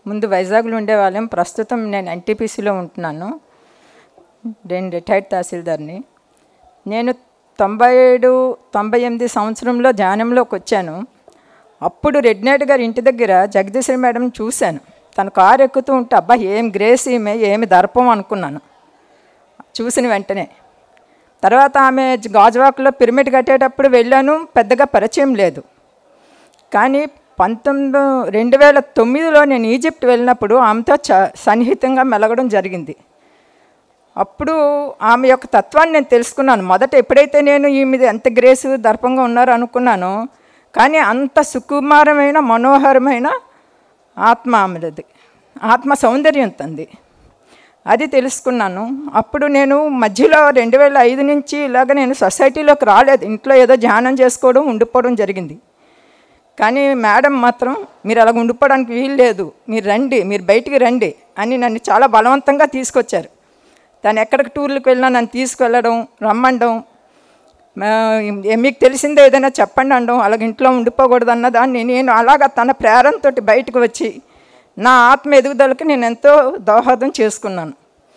ముందు వైజాగ్లో ఉండేవాళ్ళం ప్రస్తుతం నేను ఎన్టీపీసీలో ఉంటున్నాను నేను రిటైర్డ్ తహసీల్దార్ని నేను తొంభై ఏడు తొంభై ఎనిమిది సంవత్సరంలో ధ్యానంలోకి వచ్చాను అప్పుడు రెడ్నాయుడు గారి ఇంటి దగ్గర జగదీశ్వరి మేడం చూశాను తన కారు ఎక్కుతూ ఉంటే అబ్బా ఏం గ్రేస్ ఈమె ఏమి దర్పం అనుకున్నాను చూసిన వెంటనే తర్వాత ఆమె గాజువాకలో పిరమిడ్ కట్టేటప్పుడు వెళ్ళాను పెద్దగా పరిచయం లేదు కానీ పంతొమ్మిది రెండు వేల తొమ్మిదిలో నేను ఈజిప్ట్ వెళ్ళినప్పుడు ఆమెతో చ సన్నిహితంగా మెలగడం జరిగింది అప్పుడు ఆమె యొక్క తత్వాన్ని నేను తెలుసుకున్నాను మొదట ఎప్పుడైతే నేను ఈ మీద ఎంత గ్రేసు దర్పంగా ఉన్నారో అనుకున్నానో కానీ అంత సుకుమారమైన మనోహరమైన ఆత్మ ఆమెది ఆత్మ సౌందర్యం తంది అది తెలుసుకున్నాను అప్పుడు నేను మధ్యలో రెండు వేల ఐదు నుంచి ఇలాగ నేను సొసైటీలోకి రాలేదు ఇంట్లో ఏదో ధ్యానం చేసుకోవడం ఉండిపోవడం జరిగింది కానీ మేడం మాత్రం మీరు అలాగ ఉండిపోవడానికి వీలు లేదు మీరు రండి మీరు బయటికి రండి అని నన్ను చాలా బలవంతంగా తీసుకొచ్చారు తను ఎక్కడికి టూర్లకు వెళ్ళినా నన్ను తీసుకెళ్ళడం రమ్మండం మా- మీకు తెలిసిందే ఏదైనా చెప్పండి అనడం అలాగ ఇంట్లో ఉండిపోకూడదు అన్న దాన్ని నేను అలాగ తన ప్రేరణతో బయటకు వచ్చి నా ఆత్మ ఎదుగుదలకి నేను ఎంతో దోహదం చేసుకున్నాను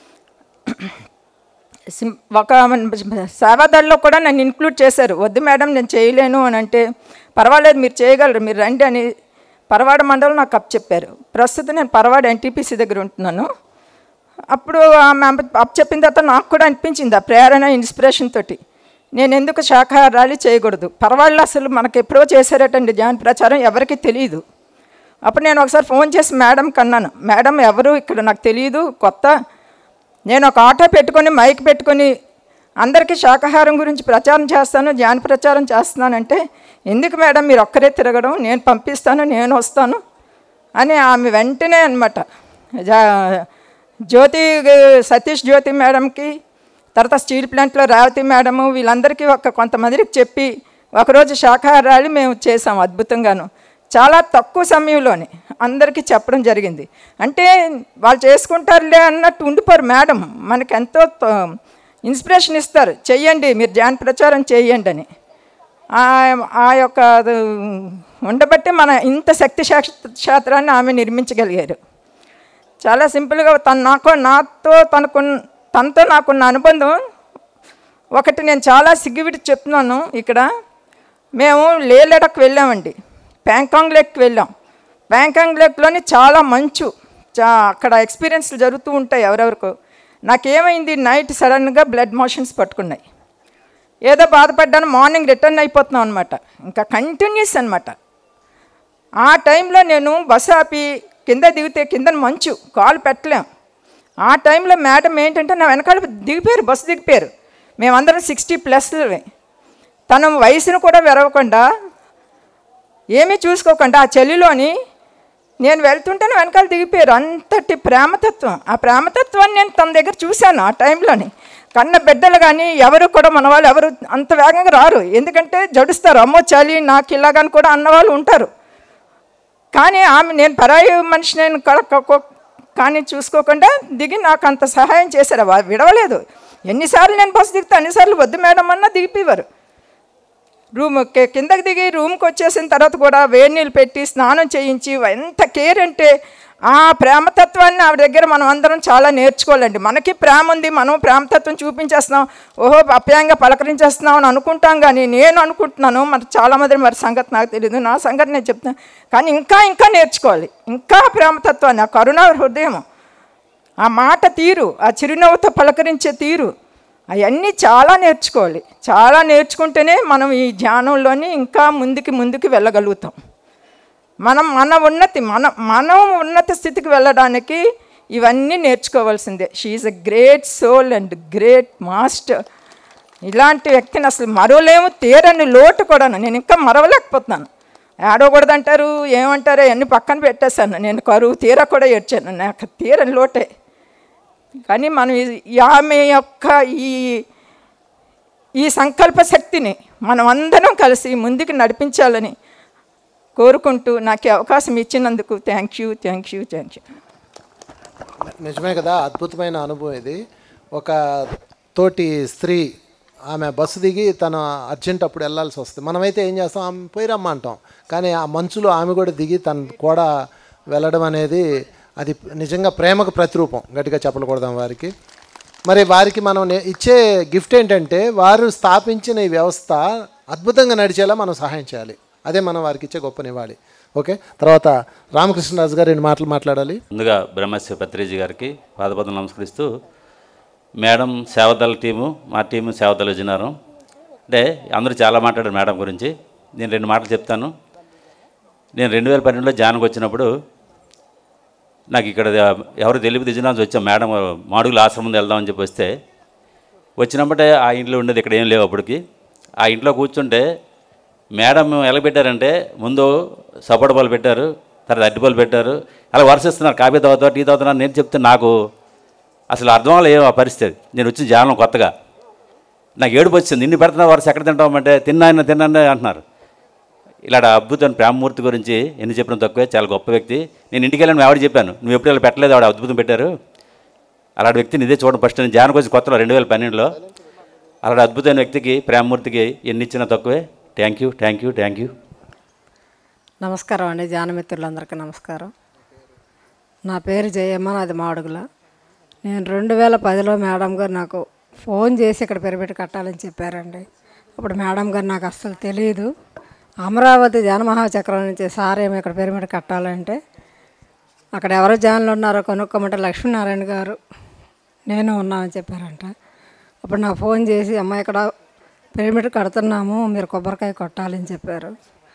సిం- ఒక సేవాదళలో కూడా నన్ను ఇంక్లూడ్ చేశారు వద్దు మేడం నేను చేయలేను అని అంటే పర్వాలేదు మీరు చేయగలరు మీరు రండి అని పరవాడ మండలం నాకు అప్ చెప్పారు ప్రస్తుతం నేను పరవాడ ఎన్టీపీసీ దగ్గర ఉంటున్నాను అప్పుడు ఆమె అప్ చెప్పిన తర్వాత నాకు కూడా అనిపించింది ఆ ప్రేరణ ఇన్స్పిరేషన్ తోటి నేను ఎందుకు శాఖాహారాలు చేయకూడదు పర్వాళ్ళు అసలు మనకి ఎప్పుడో చేశారటండి ధ్యాన ప్రచారం ఎవరికీ తెలియదు అప్పుడు నేను ఒకసారి ఫోన్ చేసి మేడం కన్నాను మేడం ఎవరు ఇక్కడ నాకు తెలియదు కొత్త నేను ఒక ఆటో పెట్టుకొని మైక్ పెట్టుకొని అందరికీ శాకాహారం గురించి ప్రచారం చేస్తాను ధ్యాన ప్రచారం చేస్తున్నానంటే ఎందుకు మేడం మీరు ఒక్కరే తిరగడం నేను పంపిస్తాను నేను వస్తాను అని ఆమె వెంటనే అనమాట జ్యోతి సతీష్ జ్యోతి మేడంకి తర్వాత స్టీల్ ప్లాంట్లో రేవతి మేడము వీళ్ళందరికీ ఒక కొంతమందికి చెప్పి ఒకరోజు శాకాహారాలు మేము చేసాం అద్భుతంగాను చాలా తక్కువ సమయంలోనే అందరికీ చెప్పడం జరిగింది అంటే వాళ్ళు చేసుకుంటారులే అన్నట్టు ఉండిపోరు మేడం మనకి ఎంతో త- ఇన్స్పిరేషన్ ఇస్తారు చెయ్యండి మీరు ధ్యాన ప్రచారం చెయ్యండి అని ఆ- ఆ యొక్క అది ఉండబట్టి మన ఇంత శక్తి శాస్త్ర- శాస్త్రాన్ని ఆమె నిర్మించగలిగారు చాలా సింపుల్గా తను నాకు నాతో తనకు తనతో నాకున్న అనుబంధం ఒకటి నేను చాలా సిగ్గువిడి చెప్తున్నాను ఇక్కడ మేము లేలడకు వెళ్ళామండి ప్యాంకాంగ్ లేక్కి వెళ్ళాం ప్యాంకాంగ్ లేక్లోని చాలా మంచు చా అక్కడ ఎక్స్పీరియన్స్లు జరుగుతూ ఉంటాయి ఎవరెవరికో నాకేమైంది నైట్ సడన్గా బ్లడ్ మోషన్స్ పట్టుకున్నాయి ఏదో బాధపడ్డాను మార్నింగ్ రిటర్న్ అయిపోతున్నాం అనమాట ఇంకా కంటిన్యూస్ అనమాట ఆ టైంలో నేను బస్సు ఆపి కింద దిగితే కింద మంచు కాలు పెట్టలేం ఆ టైంలో మేడం ఏంటంటే నా వెనకాల దిగిపోయారు బస్సు దిగిపోయారు మేమందరం సిక్స్టీ ప్లస్లే తన వయసును కూడా వెరవకుండా ఏమీ చూసుకోకుండా ఆ చలిలోని నేను వెళ్తుంటేనే వెనకాల దిగిపోయారు అంతటి ప్రేమతత్వం ఆ ప్రేమతత్వాన్ని నేను తన దగ్గర చూశాను ఆ టైంలోని కన్న బిడ్డలు కానీ ఎవరు కూడా మన వాళ్ళు ఎవరు అంత వేగంగా రారు ఎందుకంటే జడుస్తారు అమ్మో చలి నాకు ఇలాగని కూడా అన్నవాళ్ళు ఉంటారు కానీ ఆమె నేను పరాయి మనిషి నేను కడ- క- క- కానీ చూసుకోకుండా దిగి నాకు అంత సహాయం చేశారు వా- విడవలేదు ఎన్నిసార్లు నేను బస్సు దిగితే అన్నిసార్లు వద్దు మేడం అన్నా దిగిపోయేవారు రూమ్ కి- కిందకి దిగి రూమ్కి వచ్చేసిన తర్వాత కూడా వేడి నీళ్ళు పెట్టి స్నానం చేయించి ఎంత కేర్ అంటే ఆ ప్రేమతత్వాన్ని ఆవిడ దగ్గర మనం అందరం చాలా నేర్చుకోవాలండి మనకి ప్రేమ ఉంది మనం ప్రేమతత్వం చూపించేస్తున్నాం ఓహో అప్యాయంగా పలకరించేస్తున్నాం అని అనుకుంటాం కానీ నేను అనుకుంటున్నాను మరి చాలామంది మరి సంగతి నాకు తెలియదు నా సంగతి నేను చెప్తాను కానీ ఇంకా ఇంకా నేర్చుకోవాలి ఇంకా ప్రేమతత్వాన్ని ఆ కరుణ హృదయం ఆ మాట తీరు ఆ చిరునవ్వుతో పలకరించే తీరు అవన్నీ చాలా నేర్చుకోవాలి చాలా నేర్చుకుంటేనే మనం ఈ ధ్యానంలోని ఇంకా ముందుకి ముందుకు వెళ్ళగలుగుతాం మనం మన ఉన్నతి మన మనం ఉన్నత స్థితికి వెళ్ళడానికి ఇవన్నీ నేర్చుకోవాల్సిందే she a great soul and great master ఇలాంటి వ్యక్తిని అసలు మరవలేము తీరని లోటు కూడా నేను ఇంకా మరవలేకపోతున్నాను ఏడవకూడదంటారు ఏమంటారు అన్ని పక్కన పెట్టేశాను నేను కరువు తీర కూడా ఏడ్చాను నాకు తీరని లోటే కానీ మనం ఈ- ఈ ఆమె యొక్క ఈ ఈ సంకల్ప శక్తిని మనం అందరం కలిసి ముందుకు నడిపించాలని కోరుకుంటూ నాకు ఈ అవకాశం ఇచ్చినందుకు thank you thank you thank you నిజమే కదా అద్భుతమైన అనుభవం ఇది ఒక తోటి స్త్రీ ఆమె బస్సు దిగి తను అర్జెంట్ అప్పుడు వెళ్ళాల్సి వస్తుంది మనమైతే ఏం చేస్తాం ఆమె పోయి రమ్మంటాం కానీ ఆ మంచులో ఆమె కూడా దిగి తను కూడా వెళ్ళడం అనేది అది నిజంగా ప్రేమకు ప్రతిరూపం గట్టిగా చెప్పకూడదాం వారికి మరి వారికి మనం నే- ఇచ్చే గిఫ్ట్ ఏంటంటే వారు స్థాపించిన ఈ వ్యవస్థ అద్భుతంగా నడిచేలా మనం సహాయం చేయాలి అదే మనం వారికి ఇచ్చే గొప్ప నివాళి ఓకే తర్వాత రామకృష్ణరాజు గారు రెండు మాటలు మాట్లాడాలి ముందుగా బ్రహ్మశ్రీ పత్రిజీ గారికి పాదపదం నమస్కరిస్తూ మేడం సేవదళ టీము మా టీము సేవదళ విజయనగరం అంటే అందరూ చాలా మాట్లాడారు మేడం గురించి నేను రెండు మాటలు చెప్తాను నేను రెండు వేల పన్నెండులో జాన్కి వచ్చినప్పుడు నాకు ఇక్కడ ఎవరు తెలియదు విజయనగరం వచ్చాం మేడం మాడుగుల ఆశ్రమం ముందు వెళ్దామని చెప్పి వస్తే వచ్చినప్పుడే ఆ ఇంట్లో ఉండేది ఇక్కడ ఏం లేవు అప్పటికి ఆ ఇంట్లో కూర్చుంటే మేడం ఎలా పెట్టారంటే ముందు సపోటా పాలు పెట్టారు తర్వాత అరటిపాలు పెట్టారు అలా వరుసిస్తున్నారు కాఫీ తాగుతా టీ తాగుతున్నారు నేను చెప్తే నాకు అసలు అర్థం అవ్వలేదు ఆ పరిస్థితి నేను వచ్చిన జానం కొత్తగా నాకు ఏడుపు వచ్చింది ఇన్ని పెడుతున్నా వరుస ఎక్కడ తింటామంటే తిన్నాయన తిన్నాను అంటున్నారు ఇలాంటి అద్భుతమైన ప్రేమమూర్తి గురించి ఎన్ని చెప్పిన తక్కువే చాలా గొప్ప వ్యక్తి నేను ఇంటికి వెళ్ళాను ఆవిడ చెప్పాను నువ్వు ఎప్పుడు ఇలా పెట్టలేదు ఆవిడ అద్భుతం పెట్టారు అలాంటి వ్యక్తిని ఇదే చూడండి ఫస్ట్ నేను జానకి వచ్చి కొత్తలో రెండు వేల పన్నెండులో అలాంటి అద్భుతమైన వ్యక్తికి ప్రేమమూర్తికి ఎన్ని ఇచ్చినా తక్కువే thank you thank you thank you నమస్కారం అండి జానమిత్రులందరికీ నమస్కారం నా పేరు జయమ్మ నాది మాడుగుల నేను రెండు వేల పదిలో మేడం గారు నాకు ఫోన్ చేసి ఇక్కడ పెరిపెట్టి కట్టాలని చెప్పారండి అప్పుడు మేడం గారు నాకు అస్సలు తెలియదు అమరావతి జనమహాచక్రం నుంచి సార్ ఏమో ఇక్కడ పిరమిడ్ కట్టాలంటే అక్కడ ఎవరు జాన్లు ఉన్నారో కొనుక్కోమంటే లక్ష్మీనారాయణ గారు నేను ఉన్నామని చెప్పారంట అప్పుడు నాకు ఫోన్ చేసి అమ్మ ఇక్కడ పిరమిడ్ కడుతున్నాము మీరు కొబ్బరికాయ కొట్టాలని చెప్పారు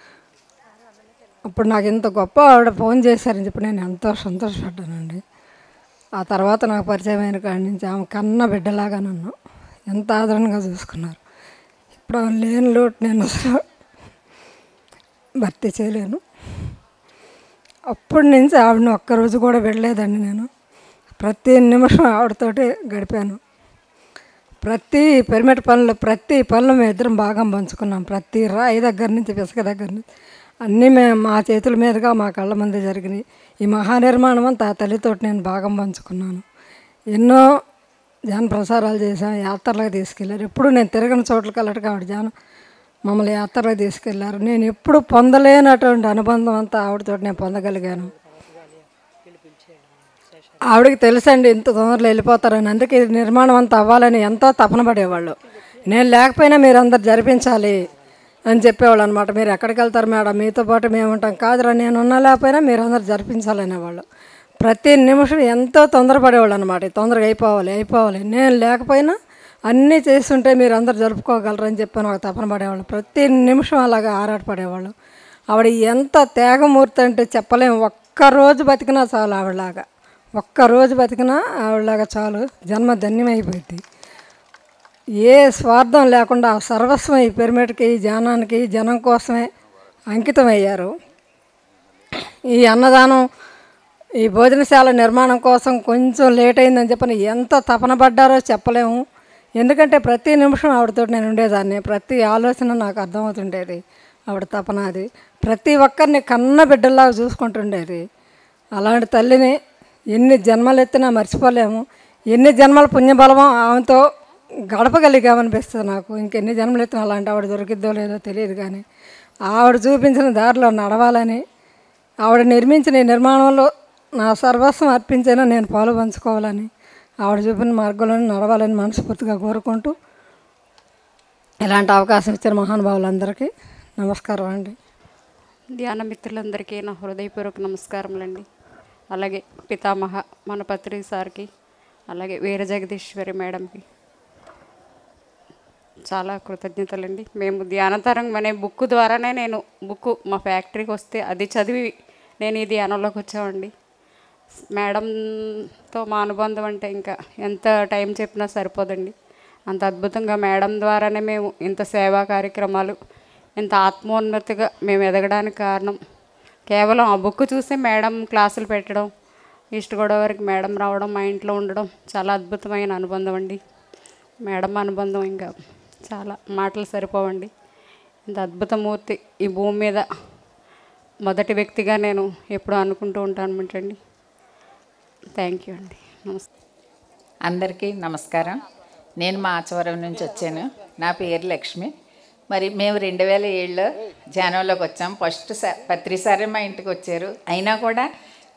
అప్పుడు నాకు ఇంత గొప్ప ఆవిడ ఫోన్ చేశారని చెప్పి నేను ఎంతో సంతోషపడ్డానండి ఆ తర్వాత నాకు పరిచయం అయిన కాడి నుంచి ఆమె కన్న బిడ్డలాగా నన్ను ఎంత ఆదరణగా చూసుకున్నారు ఇప్పుడు ఆమె లేని లోటు నేను అసలు భర్తీ చేయలేను అప్పటి నుంచి ఆవిడని ఒక్కరోజు కూడా వెళ్ళలేదండి నేను ప్రతి నిమిషం ఆవిడతోటి గడిపాను ప్రతి పిరమిడ్ పనులు ప్రతి పనులు మేము ఇద్దరం భాగం పంచుకున్నాం ప్రతి రాయి దగ్గర నుంచి పిసక దగ్గర నుంచి అన్నీ మేము మా చేతుల మీదుగా మా కళ్ళ ముందే జరిగినాయి ఈ మహానిర్మాణం అంతా ఆ తల్లితోటి నేను భాగం పంచుకున్నాను ఎన్నో జన ప్రసారాలు చేశాం యాత్రలకు తీసుకెళ్ళారు ఎప్పుడు నేను తిరగని చోట్లకి వెళ్ళటం ఆవిడ జనం మమ్మల్ని యాత్రలకు తీసుకెళ్లారు నేను ఎప్పుడు పొందలేనటువంటి అనుబంధం అంతా ఆవిడతో నేను పొందగలిగాను ఆవిడకి తెలుసండి ఇంత తొందరలో వెళ్ళిపోతారని అందుకే ఇది నిర్మాణం అంతా అవ్వాలని ఎంతో తపన పడేవాళ్ళు నేను లేకపోయినా మీరు అందరు జరిపించాలి అని చెప్పేవాళ్ళు అనమాట మీరు ఎక్కడికి వెళ్తారు మేడం మీతో పాటు మేము ఉంటాం కాదురా నేను ఉన్నా లేకపోయినా మీరు అందరు జరిపించాలనేవాళ్ళు ప్రతి నిమిషం ఎంతో తొందరపడేవాళ్ళు అనమాట తొందరగా అయిపోవాలి అయిపోవాలి నేను లేకపోయినా అన్నీ చేస్తుంటే మీరు అందరు జరుపుకోగలరని చెప్పని ఒక తపన పడేవాళ్ళు ప్రతి నిమిషం అలాగా ఆరాటపడేవాళ్ళు ఆవిడ ఎంత త్యాగమూర్తి అంటే చెప్పలేము ఒక్కరోజు బతికినా చాలు ఆవిడలాగా ఒక్కరోజు బతికినా ఆవిడలాగా చాలు జన్మ ధన్యమైపోయింది ఏ స్వార్థం లేకుండా ఆ సర్వస్వం ఈ పిరమిడ్కి ఈ జానానికి ఈ జనం కోసమే అంకితం అయ్యారు ఈ అన్నదానం ఈ భోజనశాల నిర్మాణం కోసం కొంచెం లేట్ అయిందని చెప్పని ఎంత తపన పడ్డారో చెప్పలేము ఎందుకంటే ప్రతి నిమిషం ఆవిడతో నేను ఉండేదాన్ని ప్రతి ఆలోచన నాకు అర్థమవుతుండేది ఆవిడ తపన అది ప్రతి ఒక్కరిని కన్న బిడ్డల్లాగా చూసుకుంటుండేది అలాంటి తల్లిని ఎన్ని జన్మలు ఎత్తినా మర్చిపోలేము ఎన్ని జన్మల పుణ్యబలమో ఆమెతో గడపగలిగామనిపిస్తుంది నాకు ఇంకెన్ని జన్మలు ఎత్తినా అలాంటి ఆవిడ దొరికిద్దో లేదో తెలియదు కానీ ఆవిడ చూపించిన దారిలో నడవాలని ఆవిడ నిర్మించిన ఈ నిర్మాణంలో నా సర్వస్వం అర్పించైనా నేను పాలు పంచుకోవాలని ఆవిడ చూపిన మార్గంలో నడవాలని మనస్ఫూర్తిగా కోరుకుంటూ ఇలాంటి అవకాశం ఇచ్చిన మహానుభావులందరికీ నమస్కారం అండి ధ్యాన మిత్రులందరికీ నా హృదయపూర్వక నమస్కారములండి అలాగే పితామహ మన పత్రిక సార్కి అలాగే వీర జగదీశ్వరి మేడంకి చాలా కృతజ్ఞతలండి మేము ధ్యానతరంగం అనే బుక్ ద్వారానే నేను బుక్ మా ఫ్యాక్టరీకి వస్తే అది చదివి నేను ఈ ధ్యానంలోకి వచ్చామండి మేడంతో మా అనుబంధం అంటే ఇంకా ఎంత టైం చెప్పినా సరిపోదండి అంత అద్భుతంగా మేడం ద్వారానే మేము ఇంత సేవా కార్యక్రమాలు ఇంత ఆత్మోన్నతిగా మేము ఎదగడానికి కారణం కేవలం ఆ బుక్ చూసి మేడం క్లాసులు పెట్టడం ఈస్ట్ గోదావరికి మేడం రావడం మా ఇంట్లో ఉండడం చాలా అద్భుతమైన అనుబంధం అండి మేడం అనుబంధం ఇంకా చాలా మాటలు సరిపోవండి ఇంత అద్భుతమూర్తి ఈ భూమి మీద మొదటి వ్యక్తిగా నేను ఎప్పుడూ అనుకుంటూ ఉంటాను అండి థ్యాంక్ యూ అండి నమస్తే అందరికీ నమస్కారం నేను మాచవరం నుంచి వచ్చాను నా పేరు లక్ష్మి మరి మేము రెండు వేల ఏడులో జానంలోకి వచ్చాం ఫస్ట్ సా పత్రిసారి మా ఇంటికి వచ్చారు అయినా కూడా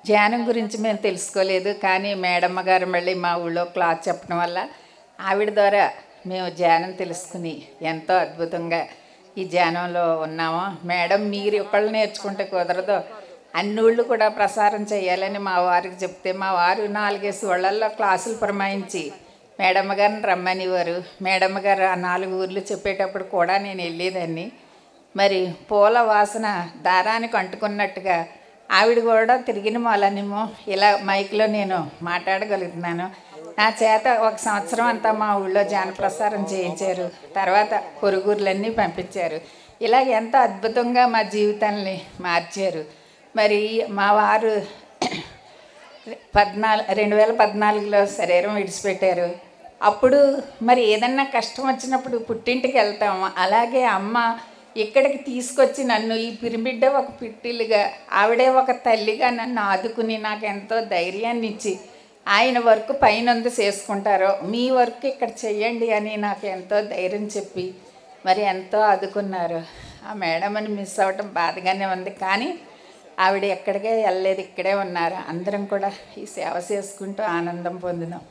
ధ్యానం గురించి మేము తెలుసుకోలేదు కానీ మేడమ్మ గారు మళ్ళీ మా ఊళ్ళో క్లాస్ చెప్పడం వల్ల ఆవిడ ద్వారా మేము ధ్యానం తెలుసుకుని ఎంతో అద్భుతంగా ఈ ధ్యానంలో ఉన్నాము మేడం మీరు ఒకళ్ళు నేర్చుకుంటే కుదరదు అన్ని ఊళ్ళు కూడా ప్రసారం చేయాలని మా వారికి చెప్తే మా వారు నాలుగేసి ఊళ్ళల్లో క్లాసులు పురమాయించి మేడమ్మ గారిని రమ్మనివారు మేడమ్మ గారు ఆ నాలుగు ఊర్లు చెప్పేటప్పుడు కూడా నేను వెళ్ళేదాన్ని మరి పూల వాసన దారానికి అంటుకున్నట్టుగా ఆవిడ కూడా తిరిగిన మూలనేమో ఇలా మైక్లో నేను మాట్లాడగలుగుతున్నాను నా చేత ఒక సంవత్సరం అంతా మా ఊళ్ళో జానప్రసారం చేయించారు తర్వాత పొరుగుర్లన్నీ పంపించారు ఇలా ఎంత అద్భుతంగా మా జీవితాన్ని మార్చారు మరి మా వారు పద్నాలుగు రెండు వేల పద్నాలుగులో శరీరం విడిచిపెట్టారు అప్పుడు మరి ఏదన్నా కష్టం వచ్చినప్పుడు పుట్టింటికి వెళ్తాము అలాగే అమ్మ ఇక్కడికి తీసుకొచ్చి నన్ను ఈ పిరిమిడ్డ ఒక పిట్టిలుగా ఆవిడే ఒక తల్లిగా నన్ను ఆదుకుని నాకు ఎంతో ధైర్యాన్ని ఇచ్చి ఆయన వర్క్ పైనందు చేసుకుంటారో మీ వర్క్ ఇక్కడ చెయ్యండి అని నాకు ఎంతో ధైర్యం చెప్పి మరి ఎంతో ఆదుకున్నారు ఆ మేడంని మిస్ అవ్వటం బాధగానే ఉంది కానీ ఆవిడ ఎక్కడికే వెళ్ళలేదు ఇక్కడే ఉన్నారు అందరం కూడా ఈ సేవ చేసుకుంటూ ఆనందం పొందినాం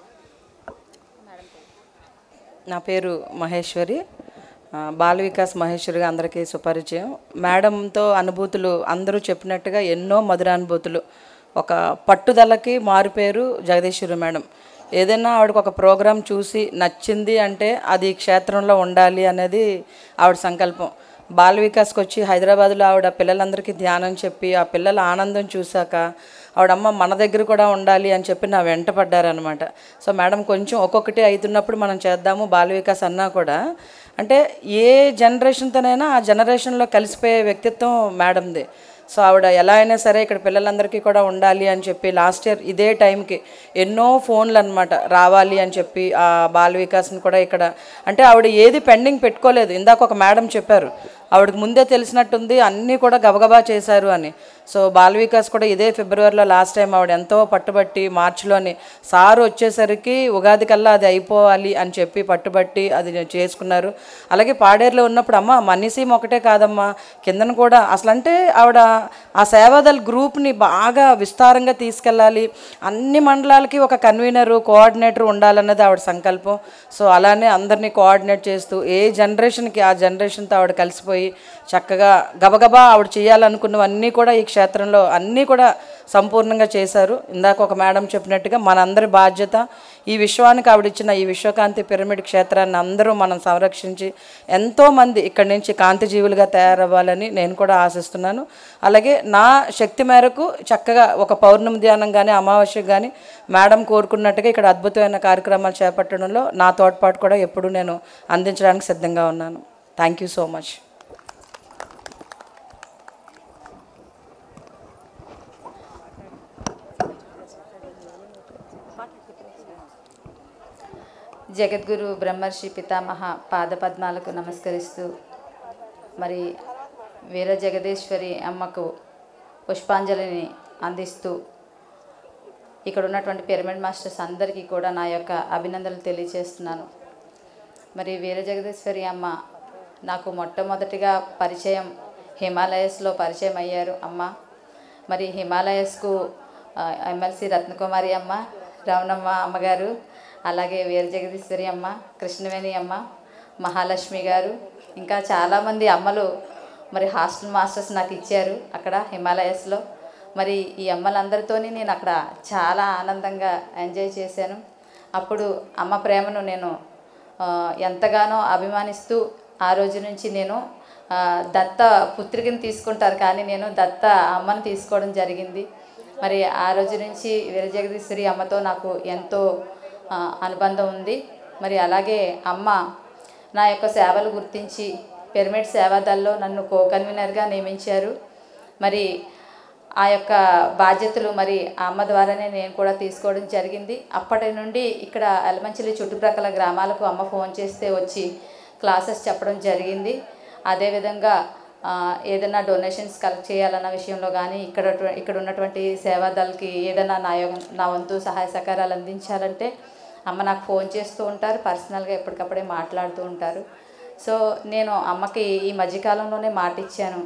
నా పేరు మహేశ్వరి ఆ, బాల వికాస్ మహేశ్వరిగా అందరికీ సుపరిచయం మేడంతో అనుభూతులు అందరూ చెప్పినట్టుగా ఎన్నో మధురానుభూతులు ఒక పట్టుదలకి మారుపేరు జగదీశ్వరి మేడం ఏదైనా ఆవిడకు ఒక ప్రోగ్రాం చూసి నచ్చింది అంటే అది ఈ క్షేత్రంలో ఉండాలి అనేది ఆవిడ సంకల్పం బాల వికాస్కి వచ్చి హైదరాబాద్లో ఆవిడ పిల్లలందరికీ ధ్యానం చెప్పి ఆ పిల్లల ఆనందం చూశాక ఆవిడమ్మ మన దగ్గర కూడా ఉండాలి అని చెప్పి నా వెంట పడ్డారనమాట సో మేడం కొంచెం ఒక్కొక్కటి అవుతున్నప్పుడు మనం చేద్దాము బాల వికాస్ అన్నా కూడా అంటే ఏ జనరేషన్తోనైనా ఆ జనరేషన్లో కలిసిపోయే వ్యక్తిత్వం మేడంది సో ఆవిడ ఎలా అయినా సరే ఇక్కడ పిల్లలందరికీ కూడా ఉండాలి అని చెప్పి లాస్ట్ ఇయర్ ఇదే టైంకి ఎన్నో ఫోన్లు అనమాట రావాలి అని చెప్పి ఆ బాల వికాస్ని కూడా ఇక్కడ అంటే ఆవిడ ఏది పెండింగ్ పెట్టుకోలేదు ఇందాక ఒక మేడం చెప్పారు ఆవిడకి ముందే తెలిసినట్టుంది అన్నీ కూడా గబగబా చేశారు అని సో బాల వికాస్ కూడా ఇదే ఫిబ్రవరిలో లాస్ట్ టైం ఆవిడ ఎంతో పట్టుబట్టి మార్చిలోని సారు వచ్చేసరికి ఉగాది కల్లా అది అయిపోవాలి అని చెప్పి పట్టుబట్టి అది చేసుకున్నారు అలాగే పాడేరులో ఉన్నప్పుడు అమ్మ మనిసీమ ఒకటే కాదమ్మా కిందన కూడా అసలు అంటే ఆవిడ ఆ సేవాదల్ గ్రూప్ని బాగా విస్తారంగా తీసుకెళ్ళాలి అన్ని మండలాలకి ఒక కన్వీనరు కోఆర్డినేటర్ ఉండాలన్నది ఆవిడ సంకల్పం సో అలానే అందరినీ కోఆర్డినేట్ చేస్తూ ఏ జనరేషన్కి ఆ జనరేషన్తో ఆవిడ కలిసిపోయి చక్కగా గబగబా ఆవిడ చేయాలనుకున్నవన్నీ కూడా ఈ క్షేత్రంలో అన్నీ కూడా సంపూర్ణంగా చేశారు ఇందాక ఒక మేడం చెప్పినట్టుగా మనందరి బాధ్యత ఈ విశ్వానికి ఆవిడ ఇచ్చిన ఈ విశ్వకాంతి పిరమిడ్ క్షేత్రాన్ని అందరూ మనం సంరక్షించి ఎంతోమంది ఇక్కడి నుంచి కాంతి జీవులుగా తయారవ్వాలని నేను కూడా ఆశిస్తున్నాను అలాగే నా శక్తి మేరకు చక్కగా ఒక పౌర్ణమి ధ్యానం కానీ అమావాస్యకు కానీ మేడం కోరుకున్నట్టుగా ఇక్కడ అద్భుతమైన కార్యక్రమాలు చేపట్టడంలో నా తోడ్పాటు కూడా ఎప్పుడూ నేను అందించడానికి సిద్ధంగా ఉన్నాను థ్యాంక్ యూ సో మచ్ జగద్గురు బ్రహ్మర్షి పితామహ పాదపద్మాలకు నమస్కరిస్తూ మరి వీర జగదీశ్వరి అమ్మకు పుష్పాంజలిని అందిస్తూ ఇక్కడ ఉన్నటువంటి పిరమిడ్ మాస్టర్స్ అందరికీ కూడా నా యొక్క అభినందనలు తెలియజేస్తున్నాను మరి వీర జగదీశ్వరి అమ్మ నాకు మొట్టమొదటిగా పరిచయం హిమాలయస్లో పరిచయం అయ్యారు అమ్మ మరి హిమాలయస్కు ఆ, ఎమ్మెల్సీ రత్నకుమారి అమ్మ రమణమ్మ అమ్మగారు అలాగే వీర జగదీశ్వరి అమ్మ కృష్ణవేణి అమ్మ మహాలక్ష్మి గారు ఇంకా చాలామంది అమ్మలు మరి హాస్టల్ మాస్టర్స్ నాకు ఇచ్చారు అక్కడ హిమాలయస్లో మరి ఈ అమ్మలందరితోని నేను అక్కడ చాలా ఆనందంగా ఎంజాయ్ చేశాను అప్పుడు అమ్మ ప్రేమను నేను ఆ, ఎంతగానో అభిమానిస్తూ ఆ రోజు నుంచి నేను ఆ, దత్త పుత్రికని తీసుకుంటారు కానీ నేను దత్త అమ్మను తీసుకోవడం జరిగింది మరి ఆ రోజు నుంచి వీరజగదీశ్వరి అమ్మతో నాకు ఎంతో ఆ, అనుబంధం ఉంది మరి అలాగే అమ్మ నా యొక్క సేవలు గుర్తించి పిరమిడ్ సేవాదల్లో నన్ను కో కన్వీనర్గా నియమించారు మరి ఆ యొక్క బాధ్యతలు మరి ఆ అమ్మ ద్వారానే నేను కూడా తీసుకోవడం జరిగింది అప్పటి నుండి ఇక్కడ ఎలమంచిలి చుట్టుప్రక్కల గ్రామాలకు అమ్మ ఫోన్ చేస్తే వచ్చి క్లాసెస్ చెప్పడం జరిగింది అదేవిధంగా ఆ, ఏదైనా డొనేషన్స్ కలెక్ట్ చేయాలన్న విషయంలో కానీ ఇక్కడ ఇక్కడ ఉన్నటువంటి సేవాదళకి ఏదైనా నా యొ- నా వంతు సహాయ సహకారాలు అందించాలంటే అమ్మ నాకు ఫోన్ చేస్తూ ఉంటారు పర్సనల్గా ఎప్పటికప్పుడే మాట్లాడుతూ ఉంటారు సో నేను అమ్మకి ఈ మధ్యకాలంలోనే మాట ఇచ్చాను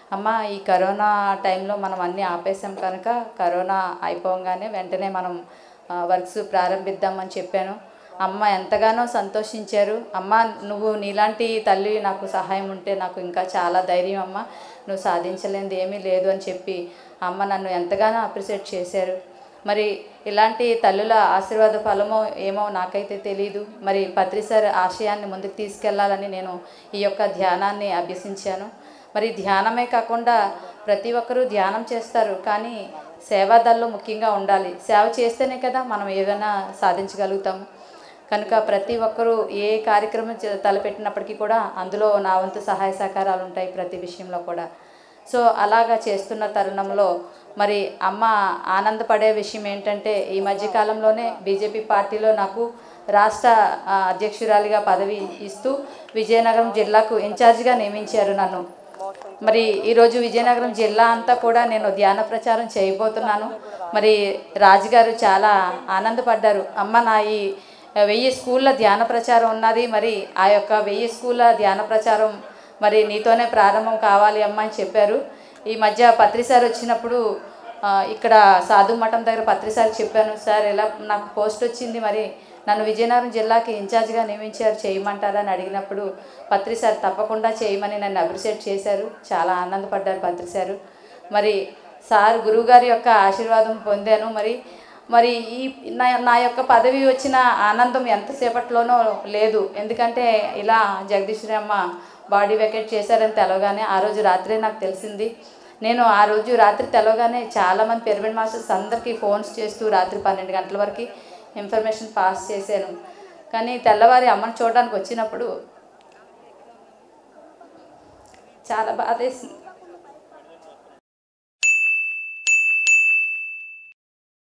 అమ్మ ఈ కరోనా టైంలో మనం అన్నీ ఆపేసాం కనుక కరోనా అయిపోగానే వెంటనే మనం ఆ, వర్క్స్ ప్రారంభిద్దామని చెప్పాను అమ్మ ఎంతగానో సంతోషించారు అమ్మ నువ్వు నీలాంటి తల్లి నాకు సహాయం ఉంటే నాకు ఇంకా చాలా ధైర్యం అమ్మ నువ్వు సాధించలేనిది ఏమీ లేదు అని చెప్పి అమ్మ నన్ను ఎంతగానో అప్రిషియేట్ చేశారు మరి ఇలాంటి తల్లుల ఆశీర్వాద ఫలమో ఏమో నాకైతే తెలియదు మరి పత్రిసార్ ఆశయాన్ని ముందుకు తీసుకెళ్లాలని నేను ఈ యొక్క ధ్యానాన్ని అభ్యసించాను మరి ధ్యానమే కాకుండా ప్రతి ఒక్కరూ ధ్యానం చేస్తారు కానీ సేవాదల్లో ముఖ్యంగా ఉండాలి సేవ చేస్తేనే కదా మనం ఏదైనా సాధించగలుగుతాము కనుక ప్రతి ఒక్కరూ ఏ కార్యక్రమం చే- తలపెట్టినప్పటికీ కూడా అందులో నా వంతు సహాయ సహకారాలు ఉంటాయి ప్రతి విషయంలో కూడా సో అలాగా చేస్తున్న తరుణంలో మరి అమ్మ ఆనందపడే విషయం ఏంటంటే ఈ మధ్యకాలంలోనే బీజేపీ పార్టీలో నాకు రాష్ట్ర ఆ, అధ్యక్షురాలిగా పదవి ఇస్తూ విజయనగరం జిల్లాకు ఇన్ఛార్జిగా నియమించారు నన్ను మరి ఈరోజు విజయనగరం జిల్లా అంతా కూడా నేను ధ్యాన ప్రచారం చేయబోతున్నాను మరి రాజుగారు చాలా ఆనందపడ్డారు అమ్మ నా ఈ వెయ్యి స్కూళ్ళ ధ్యాన ప్రచారం ఉన్నది మరి ఆ యొక్క వెయ్యి స్కూళ్ళ ధ్యాన ప్రచారం మరి నీతోనే ప్రారంభం కావాలి అమ్మ అని చెప్పారు ఈ మధ్య పత్రిసారి వచ్చినప్పుడు ఆ, ఇక్కడ సాధు మఠం దగ్గర పత్రిసారి చెప్పాను సార్ ఎలా నాకు పోస్ట్ వచ్చింది మరి నన్ను విజయనగరం జిల్లాకి ఇన్ఛార్జ్గా నియమించారు చేయమంటారా అని అడిగినప్పుడు పత్రిసారి తప్పకుండా చేయమని నన్ను అప్రిషియేట్ చేశారు చాలా ఆనందపడ్డారు పత్రిసారు మరి సార్ గురువుగారి యొక్క ఆశీర్వాదం పొందాను మరి మరి ఈ నా నా యొక్క పదవి వచ్చిన ఆనందం ఎంతసేపట్లోనో లేదు ఎందుకంటే ఇలా జగదీశ్వరి అమ్మ బాడీ వెకెట్ చేశారని తెలవగానే ఆ రోజు రాత్రే నాకు తెలిసింది నేను ఆ రోజు రాత్రి తెలవగానే చాలామంది పిరమిడ్ మాస్టర్స్ అందరికీ ఫోన్స్ చేస్తూ రాత్రి పన్నెండు గంటల వరకు ఇన్ఫర్మేషన్ పాస్ చేశాను కానీ తెల్లవారి అమ్మని చూడడానికి వచ్చినప్పుడు చాలా బాధేసింది